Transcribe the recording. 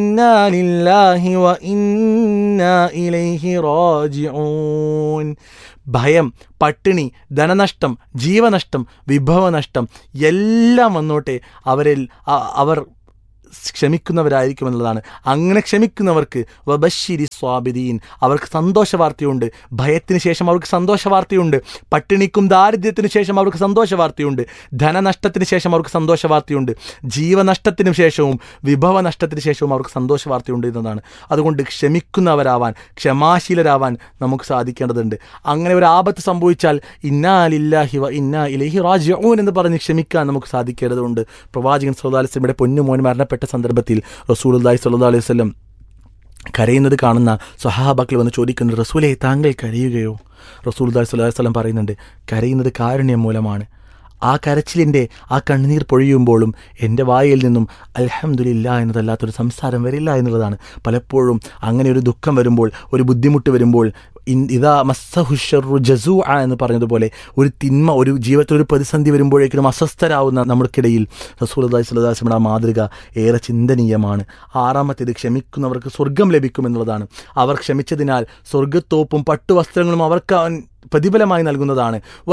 إنا لله وإنا إليه راجعون ഭയം പട്ടിണി ധനനഷ്ടം ജീവനഷ്ടം വിഭവനഷ്ടം എല്ലാം വന്നോട്ടെ അവരിൽ അ- അവർ ക്ഷമിക്കുന്നവരായിരിക്കുമെന്നുള്ളതാണ് അങ്ങനെ ക്ഷമിക്കുന്നവർക്ക് വബശ്ശിരി സ്വാബിദീൻ അവർക്ക് സന്തോഷ വാർത്തയുണ്ട് ഭയത്തിന് ശേഷം അവർക്ക് സന്തോഷ വാർത്തയുണ്ട് പട്ടിണിക്കും ദാരിദ്ര്യത്തിന് ശേഷം അവർക്ക് സന്തോഷ വാർത്തയുണ്ട് ധനനഷ്ടത്തിന് ശേഷം അവർക്ക് സന്തോഷ വാർത്തയുണ്ട് ജീവനഷ്ടത്തിന് ശേഷവും വിഭവ നഷ്ടത്തിന് ശേഷവും അവർക്ക് സന്തോഷ വാർത്തയുണ്ട് എന്നതാണ് അതുകൊണ്ട് ക്ഷമിക്കുന്നവരാവാൻ ക്ഷമാശീലരാവാൻ നമുക്ക് സാധിക്കേണ്ടതുണ്ട് അങ്ങനെ ഒരു ആപത്ത് സംഭവിച്ചാൽ ഇന്നാലില്ലാഹി വ ഇന്നാ ഇലഹി റാജിഊൻ എന്ന് പറഞ്ഞ് ക്ഷമിക്കാൻ നമുക്ക് സാധിക്കേണ്ടതുണ്ട് പ്രവാചകൻ സല്ലല്ലാഹു അലൈഹി വസല്ലമയുടെ പൊന്നുമോൻ മരണപ്പെട്ട സന്ദർഭത്തിൽ റസൂലുള്ളാഹി സ്വല്ലല്ലാഹു അലൈഹി വസല്ലം കരയുന്നത് കാണുന്ന സ്വഹാബാക്കൾ വന്ന് ചോദിക്കുന്നു റസൂലെ താങ്കൾ കരയുകയോ റസൂൽദായ് സ്വലാഹു വസ്ലം പറയുന്നുണ്ട് കരയുന്നത് കാരുണ്യം മൂലമാണ് ആ കരച്ചിലിൻ്റെ ആ കണ്ണുനീർ പൊഴിയുമ്പോഴും എൻ്റെ വായിൽ നിന്നും അൽഹംദുലില്ല എന്നതല്ലാത്തൊരു സംസാരം വരില്ല എന്നുള്ളതാണ് പലപ്പോഴും അങ്ങനെ ഒരു ദുഃഖം വരുമ്പോൾ ഒരു ബുദ്ധിമുട്ട് വരുമ്പോൾ ഇൻ ഇതാ മസ്സഹുഷറു ജസു ആ എന്ന് പറഞ്ഞതുപോലെ ഒരു തിന്മ ഒരു ജീവിതത്തിൽ ഒരു പ്രതിസന്ധി വരുമ്പോഴേക്കും അസ്വസ്ഥരാകുന്ന നമ്മൾക്കിടയിൽ റസൂൽ അള്ളഹി സ്വലാസ്മയുടെ ആ മാതൃക ഏറെ ചിന്തനീയമാണ് ആറാമത്തേത് ക്ഷമിക്കുന്നവർക്ക് സ്വർഗം ലഭിക്കുമെന്നുള്ളതാണ് അവർ ക്ഷമിച്ചതിനാൽ സ്വർഗത്തോപ്പും പട്ടുവസ്ത്രങ്ങളും അവർക്ക് അവൻ പ്രതിഫലമായി നൽകുന്നതാണ്